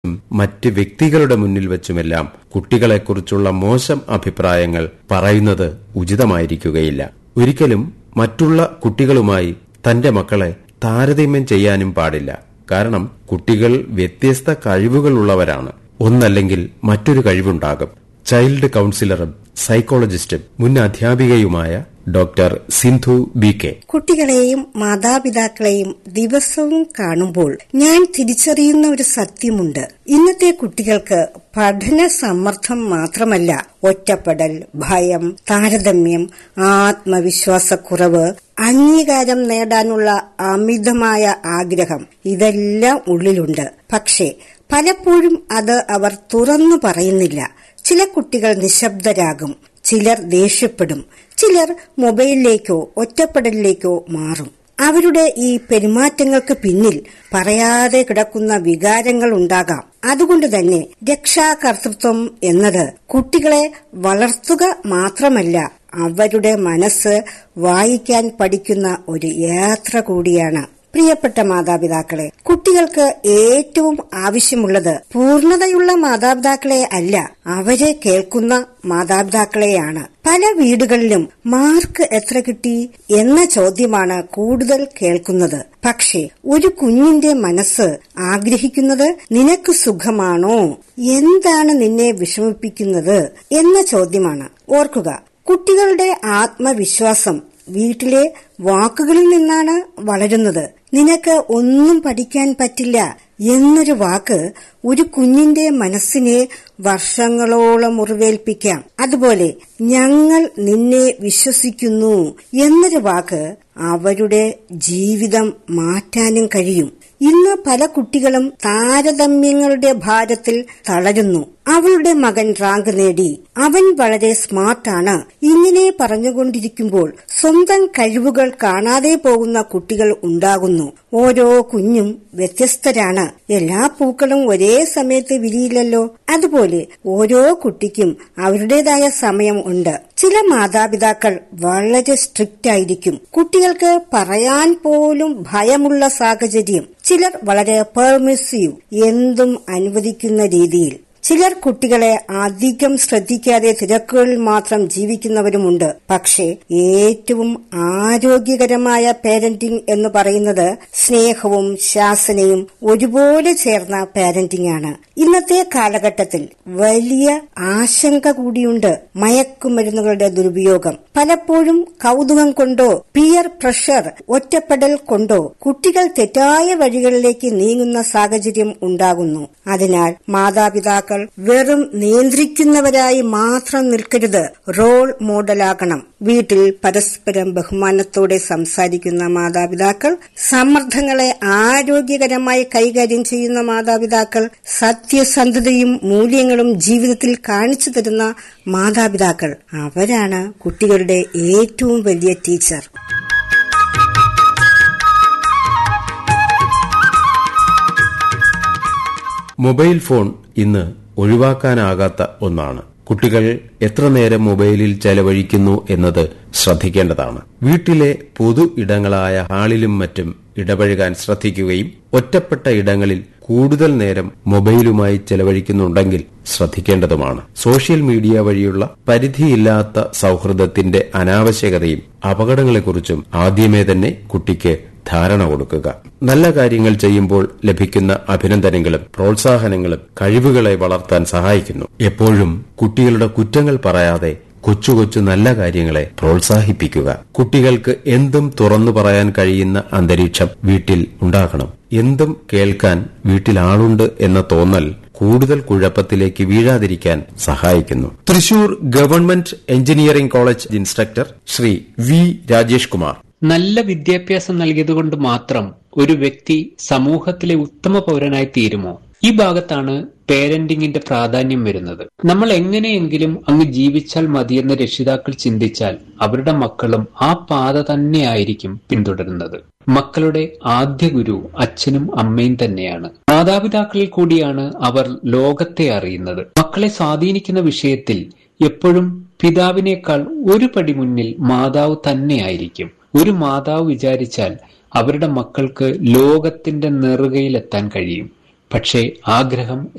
മറ്റ് വ്യക്തികളുടെ മുന്നിൽ വെച്ചുമെല്ലാം കുട്ടികളെക്കുറിച്ചുള്ള മോശം അഭിപ്രായങ്ങൾ പറയുന്നത് ഉചിതമായിരിക്കുകയില്ല ഒരിക്കലും മറ്റുള്ള കുട്ടികളുമായി തന്റെ മക്കളെ താരതമ്യം ചെയ്യാനും പാടില്ല കാരണം കുട്ടികൾ വ്യത്യസ്ത കഴിവുകളുള്ളവരാണ് ഒന്നല്ലെങ്കിൽ മറ്റൊരു കഴിവുണ്ടാകും ചൈൽഡ് കൌൺസിലറും സൈക്കോളജിസ്റ്റും മുൻ അധ്യാപികയുമായ ഡോക്ടർ സിന്ധു ബി കെ കുട്ടികളെയും മാതാപിതാക്കളെയും ദിവസവും കാണുമ്പോൾ ഞാൻ തിരിച്ചറിയുന്ന ഒരു സത്യമുണ്ട് ഇന്നത്തെ കുട്ടികൾക്ക് പഠന സമ്മർദ്ദം മാത്രമല്ല ഒറ്റപ്പെടൽ ഭയം താരതമ്യം ആത്മവിശ്വാസക്കുറവ് അംഗീകാരം നേടാനുള്ള അമിതമായ ആഗ്രഹം ഇതെല്ലാം ഉള്ളിലുണ്ട് പക്ഷേ പലപ്പോഴും അത് അവർ തുറന്നു പറയുന്നില്ല ചില കുട്ടികൾ നിശബ്ദരാകും ചിലർ ദേഷ്യപ്പെടും ചിലർ മൊബൈലിലേക്കോ ഒറ്റപ്പെടലിലേക്കോ മാറും അവരുടെ ഈ പെരുമാറ്റങ്ങൾക്ക് പിന്നിൽ പറയാതെ കിടക്കുന്ന വികാരങ്ങൾ ഉണ്ടാകാം അതുകൊണ്ട് തന്നെ രക്ഷാകർതൃത്വം എന്നത് കുട്ടികളെ വളർത്തുക മാത്രമല്ല അവരുടെ മനസ്സ് വായിക്കാൻ പഠിക്കുന്ന ഒരു യാത്ര കൂടിയാണ് പ്രിയപ്പെട്ട മാതാപിതാക്കളെ കുട്ടികൾക്ക് ഏറ്റവും ആവശ്യമുള്ളത് പൂർണ്ണതയുള്ള മാതാപിതാക്കളെ അല്ല അവരെ കേൾക്കുന്ന മാതാപിതാക്കളെയാണ് പല വീടുകളിലും മാർക്ക് എത്ര കിട്ടി എന്ന ചോദ്യമാണ് കൂടുതൽ കേൾക്കുന്നത് പക്ഷേ ഒരു കുഞ്ഞിന്റെ മനസ്സ് ആഗ്രഹിക്കുന്നത് നിനക്ക് സുഖമാണോ എന്താണ് നിന്നെ വിഷമിപ്പിക്കുന്നത് എന്ന ചോദ്യമാണ് ഓർക്കുക കുട്ടികളുടെ ആത്മവിശ്വാസം വീട്ടിലെ വാക്കുകളിൽ നിന്നാണ് വളരുന്നത് നിനക്ക് ഒന്നും പഠിക്കാൻ പറ്റില്ല എന്നൊരു വാക്ക് ഒരു കുഞ്ഞിന്റെ മനസ്സിനെ വർഷങ്ങളോളം മുറിവേൽപ്പിക്കാം അതുപോലെ ഞങ്ങൾ നിന്നെ വിശ്വസിക്കുന്നു എന്നൊരു വാക്ക് അവരുടെ ജീവിതം മാറ്റാനും കഴിയും ഇന്ന് പല കുട്ടികളും താരതമ്യങ്ങളുടെ ഭാരത്തിൽ തളരുന്നു അവളുടെ മകൻ റാങ്ക് നേടി അവൻ വളരെ സ്മാർട്ടാണ് ഇങ്ങനെ പറഞ്ഞുകൊണ്ടിരിക്കുമ്പോൾ സ്വന്തം കഴിവുകൾ കാണാതെ പോകുന്ന കുട്ടികൾ ഉണ്ടാകുന്നു ഓരോ കുഞ്ഞും വ്യത്യസ്തരാണ് എല്ലാ പൂക്കളും ഒരേ സമയത്ത് വിരിയില്ലല്ലോ അതുപോലെ ഓരോ കുട്ടിക്കും അവരുടേതായ സമയം ഉണ്ട് ചില മാതാപിതാക്കൾ വളരെ സ്ട്രിക്റ്റ് ആയിരിക്കും കുട്ടികൾക്ക് പറയാൻ പോലും ഭയമുള്ള സാഹചര്യം ചിലർ വളരെ പെർമിസീവ് എന്തും അനുവദിക്കുന്ന രീതിയിൽ ചിലർ കുട്ടികളെ അധികം ശ്രദ്ധിക്കാതെ തിരക്കുകളിൽ മാത്രം ജീവിക്കുന്നവരുമുണ്ട് പക്ഷേ ഏറ്റവും ആരോഗ്യകരമായ പേരന്റിംഗ് എന്ന് പറയുന്നത് സ്നേഹവും ശാസനയും ഒരുപോലെ ചേർന്ന പാരന്റിംഗ് ആണ് ഇന്നത്തെ കാലഘട്ടത്തിൽ വലിയ ആശങ്ക കൂടിയുണ്ട് മയക്കുമരുന്നുകളുടെ ദുരുപയോഗം പലപ്പോഴും കൗതുകം കൊണ്ടോ പിയർ പ്രഷർ ഒറ്റപ്പെടൽ കൊണ്ടോ കുട്ടികൾ തെറ്റായ വഴികളിലേക്ക് നീങ്ങുന്ന സാഹചര്യം ഉണ്ടാകുന്നു അതിനാൽ മാതാപിതാക്കൾ വെറും നിയന്ത്രിക്കുന്നവരായി മാത്രം നിൽക്കരുത് റോൾ മോഡലാകണം വീട്ടിൽ പരസ്പരം ബഹുമാനത്തോടെ സംസാരിക്കുന്ന മാതാപിതാക്കൾ സമ്മർദ്ദങ്ങളെ ആരോഗ്യകരമായി കൈകാര്യം ചെയ്യുന്ന മാതാപിതാക്കൾ സത്യസന്ധതയും മൂല്യങ്ങളും ജീവിതത്തിൽ കാണിച്ചു തരുന്ന മാതാപിതാക്കൾ അവരാണ് കുട്ടികളുടെ ഏറ്റവും വലിയ ടീച്ചർ മൊബൈൽ ഫോൺ ഇന്ന് ഒഴിവാക്കാനാകാത്ത ഒന്നാണ് കുട്ടികൾ എത്ര നേരം മൊബൈലിൽ ചെലവഴിക്കുന്നു എന്നത് ശ്രദ്ധിക്കേണ്ടതാണ് വീട്ടിലെ പൊതു ഇടങ്ങളായ ഹാളിലും മറ്റും ഇടപഴകാൻ ശ്രദ്ധിക്കുകയും ഒറ്റപ്പെട്ട ഇടങ്ങളിൽ കൂടുതൽ നേരം മൊബൈലുമായി ചെലവഴിക്കുന്നുണ്ടെങ്കിൽ ശ്രദ്ധിക്കേണ്ടതുമാണ് സോഷ്യൽ മീഡിയ വഴിയുള്ള പരിധിയില്ലാത്ത സൌഹൃദത്തിന്റെ അനാവശ്യകതയും അപകടങ്ങളെക്കുറിച്ചും ആദ്യമേ തന്നെ കുട്ടിക്ക് ധാരണ കൊടുക്കുക നല്ല കാര്യങ്ങൾ ചെയ്യുമ്പോൾ ലഭിക്കുന്ന അഭിനന്ദനങ്ങളും പ്രോത്സാഹനങ്ങളും കഴിവുകളെ വളർത്താൻ സഹായിക്കുന്നു എപ്പോഴും കുട്ടികളുടെ കുറ്റങ്ങൾ പറയാതെ കൊച്ചു കൊച്ചു നല്ല കാര്യങ്ങളെ പ്രോത്സാഹിപ്പിക്കുക കുട്ടികൾക്ക് എന്തും തുറന്നു പറയാൻ കഴിയുന്ന അന്തരീക്ഷം വീട്ടിൽ ഉണ്ടാകണം എന്തും കേൾക്കാൻ വീട്ടിൽ ആളുണ്ട് എന്ന തോന്നൽ കൂടുതൽ കുഴപ്പത്തിലേക്ക് വീഴാതിരിക്കാൻ സഹായിക്കുന്നു Thrissur government engineering college instructor Sri V Rajesh Kumar നല്ല വിദ്യാഭ്യാസം നൽകിയതുകൊണ്ട് മാത്രം ഒരു വ്യക്തി സമൂഹത്തിലെ ഉത്തമ പൗരനായി തീരുമോ ഈ ഭാഗത്താണ് പേരന്റിങ്ങിന്റെ പ്രാധാന്യം വരുന്നത് നമ്മൾ എങ്ങനെയെങ്കിലും അങ്ങ് ജീവിച്ചാൽ മതിയെന്ന് രക്ഷിതാക്കൾ ചിന്തിച്ചാൽ അവരുടെ മക്കളും ആ പാത തന്നെയായിരിക്കും പിന്തുടരുന്നത് മക്കളുടെ ആദ്യ ഗുരു അച്ഛനും അമ്മയും തന്നെയാണ് മാതാപിതാക്കളിൽ കൂടിയാണ് അവർ ലോകത്തെ അറിയുന്നത് മക്കളെ സ്വാധീനിക്കുന്ന വിഷയത്തിൽ എപ്പോഴും പിതാവിനേക്കാൾ ഒരു പടി മുന്നിൽ മാതാവ് തന്നെയായിരിക്കും ഒരു മാതാവ് വിചാരിച്ചാൽ അവരുടെ മക്കൾക്ക് ലോകത്തിന്റെ നെറുകയിലെത്താൻ കഴിയും പക്ഷേ ആഗ്രഹം